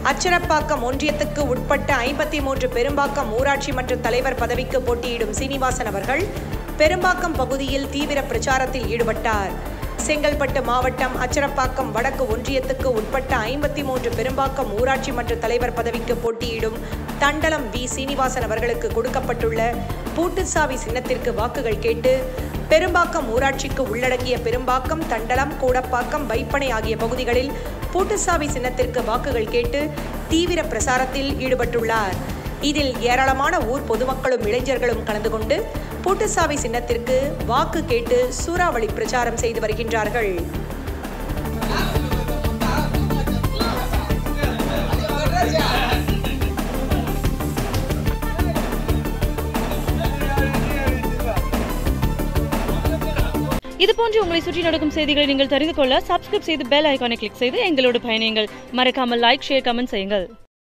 அச்சரப்பாக்கம் ஒன்றியத்துக்கு உட்பட்ட ஐம்பத்தி மூன்று பெரும்பாக்கம் ஊராட்சி மன்ற தலைவர் பதவிக்கு போட்டியிடும் சீனிவாசன் அவர்கள் பெரும்பாக்கம் பகுதியில் தீவிர பிரச்சாரத்தில் ஈடுபட்டார் செங்கல்பட்டு மாவட்டம் அச்சரப்பாக்கம் வடக்கு ஒன்றியத்துக்கு உட்பட்ட ஐம்பத்தி மூன்று பெரும்பாக்கம் ஊராட்சி மன்ற தலைவர் பதவிக்கு போட்டியிடும் தண்டலம் வி சீனிவாசன் அவர்களுக்கு கொடுக்கப்பட்டுள்ள பூட்டுச்சாவி சின்னத்திற்கு வாக்குகள் கேட்டு பெரும்பாக்கம் ஊராட்சிக்கு உள்ளடங்கிய பெரும்பாக்கம் தண்டலம் கூடப்பாக்கம் வைப்பனை ஆகிய பகுதிகளில் பூட்டுச்சாவி சின்னத்திற்கு வாக்குகள் கேட்டு தீவிர பிரசாரத்தில் ஈடுபட்டுள்ளார் இதில் ஏராளமான ஊர் பொதுமக்களும் இளைஞர்களும் கலந்து கொண்டு பூட்டுச்சாவி சின்னத்திற்கு வாக்கு கேட்டு சூறாவளி பிரச்சாரம் செய்து வருகின்றார்கள் இது போன்று உங்களை சுற்றி நடக்கும் செய்திகளை நீங்கள் தெரிந்து கொள்ள சப்ஸ்கிரைப் செய்து பெல் ஐகானை கிளிக் செய்து எங்களோடு பயணியுங்கள் மறக்காமல் லைக் ஷேர் கமெண்ட் செய்யுங்கள்